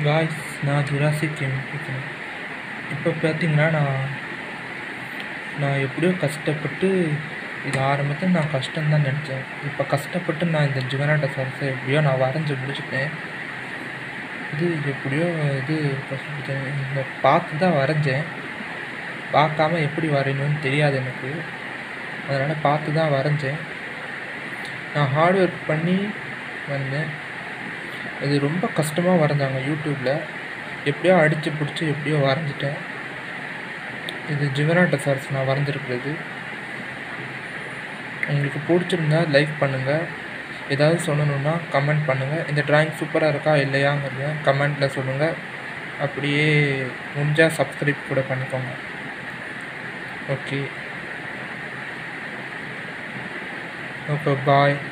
guys நான் Jurassic game பேசுகிறேன் இப்போ பார்த்தீங்கன்னா நான் நான் எப்படியோ கஷ்டப்பட்டு இது ஆரம்பத்தில் நான் கஷ்டம்தான் நினச்சேன் இப்போ கஷ்டப்பட்டு நான் இந்த ஜுவனாட்டோசாரஸை எப்படியோ நான் வரைஞ்சி முடிச்சிட்டேன் இது எப்படியோ இது கஷ்டப்பட்டேன் இந்த பார்த்து தான் வரைஞ்சேன் பார்க்காம எப்படி வரையணும்னு தெரியாது எனக்கு அதனால் பார்த்து தான் வரைஞ்சேன் நான் ஹார்ட் ஒர்க் பண்ணி வந்தேன் இது ரொம்ப கஷ்டமாக வரைஞ்சாங்க யூடியூப்பில் எப்படியோ அடித்து பிடிச்சி எப்படியோ வரைஞ்சிட்டேன் இது ஜிவனாட்டோசாரஸ் நான் வரைஞ்சிருக்கிறது உங்களுக்கு பிடிச்சிருந்தா லைக் பண்ணுங்கள் ஏதாவது சொல்லணுன்னா கமெண்ட் பண்ணுங்கள் இந்த ட்ராயிங் சூப்பராக இருக்கா இல்லையாங்கிறத கமெண்ட்டில் சொல்லுங்கள் அப்படியே முடிஞ்சால் சப்ஸ்கிரைப் கூட பண்ணிக்கோங்க ஓகே ஓகே பாய்